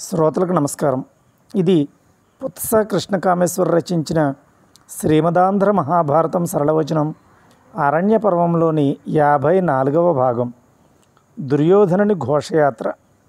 శ్రోతలకు నమస్కారం ఇది పుత్స కృష్ణకామేశ్వర రచించిన శ్రీమదాంధ్ర మహాభారతం సరళవచనం అరణ్య పర్వంలోని యాభై నాలుగవ భాగం దుర్యోధనుని ఘోషయాత్ర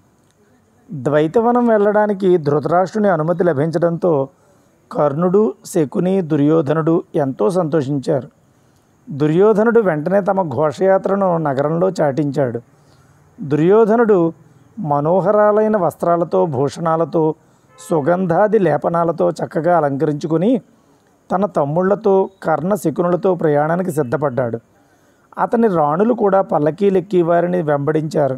ద్వైతవనం వెళ్ళడానికి ధృతరాష్ట్రుని అనుమతి లభించడంతో కర్ణుడు శకుని దుర్యోధనుడు ఎంతో సంతోషించారు దుర్యోధనుడు వెంటనే తమ ఘోషయాత్రను నగరంలో చాటించాడు దుర్యోధనుడు మనోహరాలైన వస్త్రాలతో భూషణాలతో సుగంధాది లేపనాలతో చక్కగా అలంకరించుకుని తన తమ్ముళ్లతో కర్ణ శకునులతో ప్రయాణానికి సిద్ధపడ్డాడు అతని రాణులు కూడా పల్లకీలెక్కి వారిని వెంబడించారు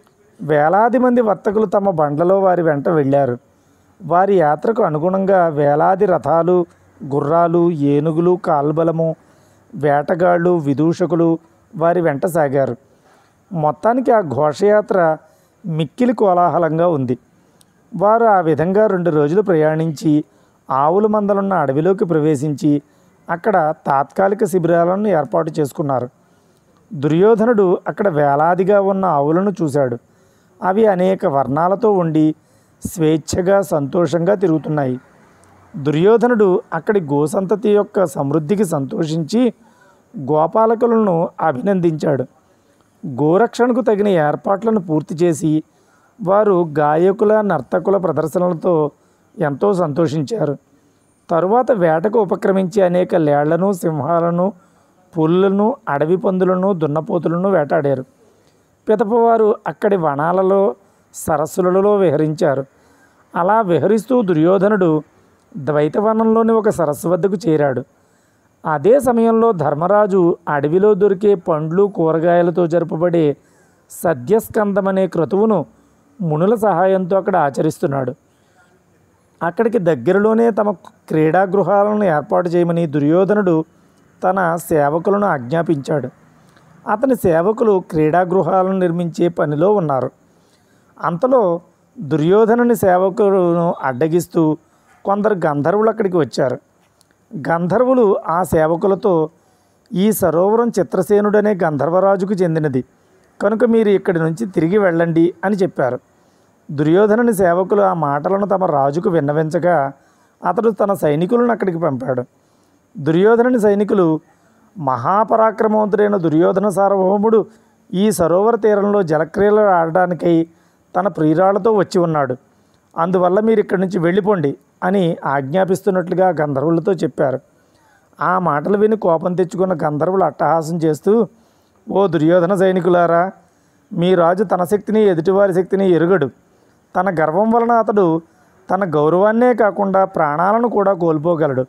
వేలాది మంది వర్తకులు తమ బండ్లలో వారి వెంట వెళ్ళారు వారి యాత్రకు అనుగుణంగా వేలాది రథాలు గుర్రాలు ఏనుగులు కాల్బలము వేటగాళ్ళు విదూషకులు వారి వెంట సాగారు మొత్తానికి ఆ ఘోషయాత్ర మిక్కిలి కోలాహలంగా ఉంది వారు ఆ విధంగా రెండు రోజులు ప్రయాణించి ఆవుల మందలున్న అడవిలోకి ప్రవేశించి అక్కడ తాత్కాలిక శిబిరాలను ఏర్పాటు చేసుకున్నారు దుర్యోధనుడు అక్కడ వేలాదిగా ఉన్న ఆవులను చూశాడు అవి అనేక వర్ణాలతో ఉండి స్వేచ్ఛగా సంతోషంగా తిరుగుతున్నాయి దుర్యోధనుడు అక్కడి గోసంతతి యొక్క సమృద్ధికి సంతోషించి గోపాలకులను అభినందించాడు గోరక్షణకు తగిన ఏర్పాట్లను పూర్తి చేసి వారు గాయకుల నర్తకుల ప్రదర్శనలతో ఎంతో సంతోషించారు తరువాత వేటకు ఉపక్రమించి అనేక లేళ్లను సింహాలను పులులను అడవి పందులను దున్నపోతులను వేటాడారు పితపవారు అక్కడి వనాలలో సరస్సులలో విహరించారు అలా విహరిస్తూ దుర్యోధనుడు ద్వైతవనంలోని ఒక సరస్సు వద్దకు చేరాడు అదే సమయంలో ధర్మరాజు అడవిలో దొరికే పండ్లు కూరగాయలతో జరుపబడే సద్యస్కందం అనే క్రతువును మునుల సహాయంతో అక్కడ ఆచరిస్తున్నాడు అక్కడికి దగ్గరలోనే తమ క్రీడా గృహాలను ఏర్పాటు చేయమని దుర్యోధనుడు తన సేవకులను ఆజ్ఞాపించాడు అతని సేవకులు క్రీడా గృహాలను నిర్మించే పనిలో ఉన్నారు అంతలో దుర్యోధనుని సేవకులను అడ్డగిస్తూ కొందరు గంధర్వులు అక్కడికి వచ్చారు గంధర్వులు ఆ సేవకులతో ఈ సరోవరం చిత్రసేనుడనే గంధర్వరాజుకు చెందినది కనుక మీరు ఇక్కడి నుంచి తిరిగి వెళ్ళండి అని చెప్పారు దుర్యోధనుని సేవకులు ఆ మాటలను తమ రాజుకు విన్నవించగా అతడు తన సైనికులను అక్కడికి పంపాడు దుర్యోధనుని సైనికులు మహాపరాక్రమవంతుడైన దుర్యోధన సార్వభౌముడు ఈ సరోవర తీరంలో జలక్రియలు ఆడడానికై తన ప్రియురాలతో వచ్చి ఉన్నాడు అందువల్ల మీరు ఇక్కడి నుంచి వెళ్ళిపోండి అని ఆజ్ఞాపిస్తున్నట్లుగా గంధర్వులతో చెప్పారు ఆ మాటలు విని కోపం తెచ్చుకున్న గంధర్వులు అట్టహాసం చేస్తూ ఓ దుర్యోధన సైనికులారా మీ రాజు తన శక్తిని ఎదుటివారి శక్తిని ఎరుగడు తన గర్వం వలన అతడు తన గౌరవాన్నే కాకుండా ప్రాణాలను కూడా కోల్పోగలడు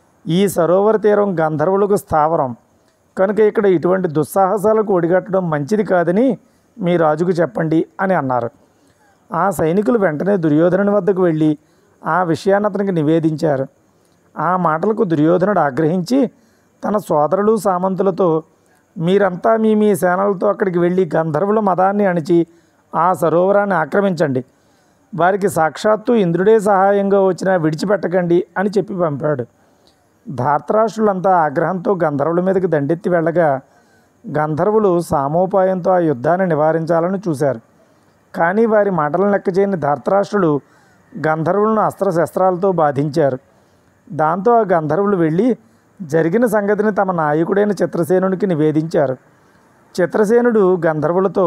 ఈ సరోవర తీరం గంధర్వులకు స్థావరం కనుక ఇక్కడ ఇటువంటి దుస్సాహసాలకు ఒడిగట్టడం మంచిది కాదని మీ రాజుకు చెప్పండి అని అన్నారు ఆ సైనికులు వెంటనే దుర్యోధనుని వద్దకు వెళ్ళి ఆ విషయాన్ని అతనికి నివేదించారు ఆ మాటలకు దుర్యోధనుడు ఆగ్రహించి తన సోదరులు సామంతులతో మీరంతా మీ మీ సేనలతో అక్కడికి వెళ్ళి గంధర్వుల మదాన్ని అణిచి ఆ సరోవరాన్ని ఆక్రమించండి వారికి సాక్షాత్తు ఇంద్రుడే సహాయంగా వచ్చినా విడిచిపెట్టకండి అని చెప్పి పంపాడు ధార్తరాష్ట్రులంతా ఆగ్రహంతో గంధర్వుల మీదకి దండెత్తి వెళ్ళగా గంధర్వులు సామోపాయంతో ఆ యుద్ధాన్ని నివారించాలని చూశారు కానీ వారి మాటలను లెక్క చేయని ధార్తరాష్ట్రులు గంధర్వులను అస్త్రశస్త్రాలతో బాధించారు దాంతో ఆ గంధర్వులు వెళ్ళి జరిగిన సంగతిని తమ నాయకుడైన చిత్రసేనునికి నివేదించారు చిత్రసేనుడు గంధర్వులతో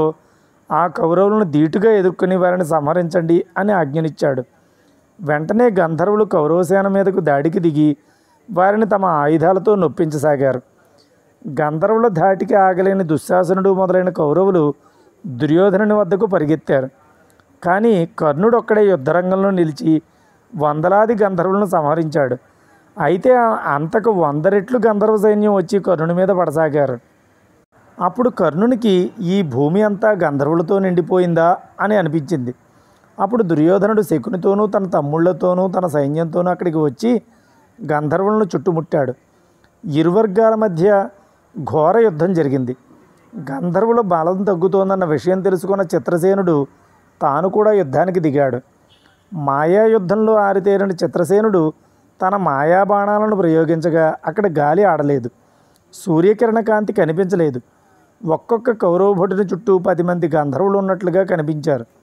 ఆ కౌరవులను ధీటుగా ఎదుర్కొని వారిని సంహరించండి అని ఆజ్ఞనిచ్చాడు వెంటనే గంధర్వులు కౌరవసేన మీదకు దాడికి దిగి వారిని తమ ఆయుధాలతో నొప్పించసాగారు గంధర్వుల ధాటికి ఆగలేని దుశ్శాసనుడు మొదలైన కౌరవులు దుర్యోధనుని వద్దకు పరిగెత్తారు కానీ కర్ణుడు ఒక్కడే యుద్ధరంగంలో నిలిచి వందలాది గంధర్వులను సంహరించాడు అయితే అంతకు వంద రెట్లు గంధర్వ సైన్యం వచ్చి కర్ణుని మీద పడసాగారు అప్పుడు కర్ణునికి ఈ భూమి అంతా గంధర్వులతో నిండిపోయిందా అని అనిపించింది అప్పుడు దుర్యోధనుడు శకునితోనూ తన తమ్ముళ్లతోనూ తన సైన్యంతోనూ అక్కడికి వచ్చి గంధర్వులను చుట్టుముట్టాడు ఇరు వర్గాల మధ్య ఘోర యుద్ధం జరిగింది గంధర్వుల బలం తగ్గుతోందన్న విషయం తెలుసుకున్న చిత్రసేనుడు తాను కూడా యుద్ధానికి దిగాడు మాయా యుద్ధంలో ఆరితేరిన చిత్రసేనుడు తన మాయా బాణాలను ప్రయోగించగా అక్కడ గాలి ఆడలేదు సూర్యకిరణ కాంతి కనిపించలేదు ఒక్కొక్క కౌరవ భటుని చుట్టూ పది మంది గంధర్వులు ఉన్నట్లుగా కనిపించారు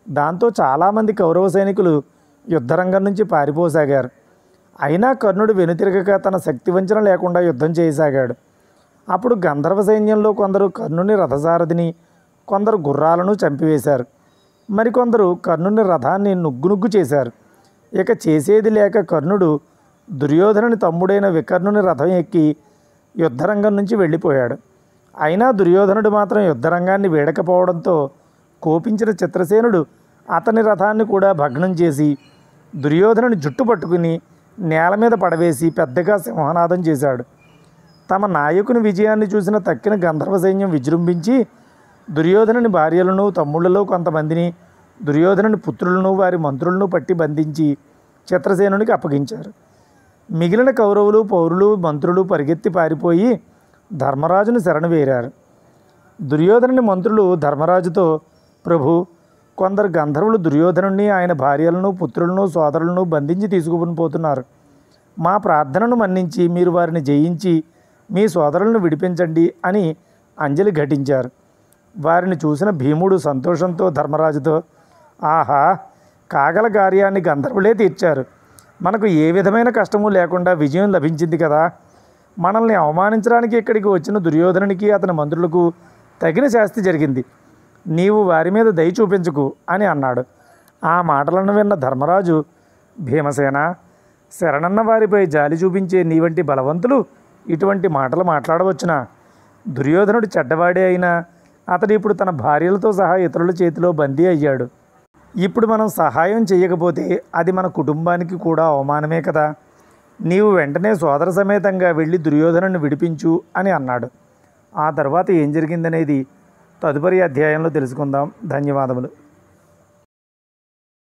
దాంతో చాలామంది కౌరవ సైనికులు యుద్ధరంగం నుంచి పారిపోసాగారు అయినా కర్ణుడు వెనుతిరగక తన శక్తి వంచన లేకుండా యుద్ధం చేయసాగాడు అప్పుడు గంధర్వ సైన్యంలో కొందరు కర్ణుని రథసారథిని కొందరు గుర్రాలను చంపివేశారు మరికొందరు కర్ణుని రథాన్ని నుగ్గు నుగ్గు చేశారు ఇక చేసేది లేక కర్ణుడు దుర్యోధనుని తమ్ముడైన వికర్ణుని రథం ఎక్కి యుద్ధరంగం నుంచి వెళ్ళిపోయాడు అయినా దుర్యోధనుడు మాత్రం యుద్ధరంగాన్ని వేడకపోవడంతో కోపించిన చిత్రసేనుడు అతని రథాన్ని కూడా భగ్నం చేసి దుర్యోధనుని జుట్టు పట్టుకుని నేల మీద పడవేసి పెద్దగా సింహనాదం చేశాడు తమ నాయకుని విజయాన్ని చూసిన తక్కిన గంధర్వ సైన్యం విజృంభించి దుర్యోధనుని భార్యలను తమ్ముళ్ళలో కొంతమందిని దుర్యోధనుని పుత్రులను వారి మంత్రులను పట్టి బంధించి చిత్రసేనునికి అప్పగించారు మిగిలిన కౌరవులు పౌరులు మంత్రులు పరిగెత్తి పారిపోయి ధర్మరాజును శరణు వేరారు దుర్యోధనుని మంత్రులు ధర్మరాజుతో ప్రభు కొందరు గంధర్వులు దుర్యోధనుని ఆయన భార్యలను పుత్రులను సోదరులను బంధించి తీసుకుని పోతున్నారు మా ప్రార్థనను మన్నించి మీరు వారిని జయించి మీ సోదరులను విడిపించండి అని అంజలి ఘటించారు వారిని చూసిన భీముడు సంతోషంతో ధర్మరాజుతో ఆహా కాగల కార్యాన్ని గంధర్వులే తీర్చారు మనకు ఏ విధమైన కష్టము లేకుండా విజయం లభించింది కదా మనల్ని అవమానించడానికి ఇక్కడికి వచ్చిన దుర్యోధనునికి అతని మంత్రులకు తగిన శాస్తి జరిగింది నీవు వారి మీద దయ చూపించుకు అని అన్నాడు ఆ మాటలను విన్న ధర్మరాజు భీమసేన శరణన్న వారిపై జాలి చూపించే నీ వంటి బలవంతులు ఇటువంటి మాటలు మాట్లాడవచ్చునా దుర్యోధనుడు చెడ్డవాడే అయినా అతడు ఇప్పుడు తన భార్యలతో సహా ఇతరుల చేతిలో బందీ అయ్యాడు ఇప్పుడు మనం సహాయం చేయకపోతే అది మన కుటుంబానికి కూడా అవమానమే కదా నీవు వెంటనే సోదర సమేతంగా వెళ్ళి దుర్యోధనుని విడిపించు అని అన్నాడు ఆ తర్వాత ఏం జరిగిందనేది తదుపరి అధ్యాయంలో తెలుసుకుందాం ధన్యవాదములు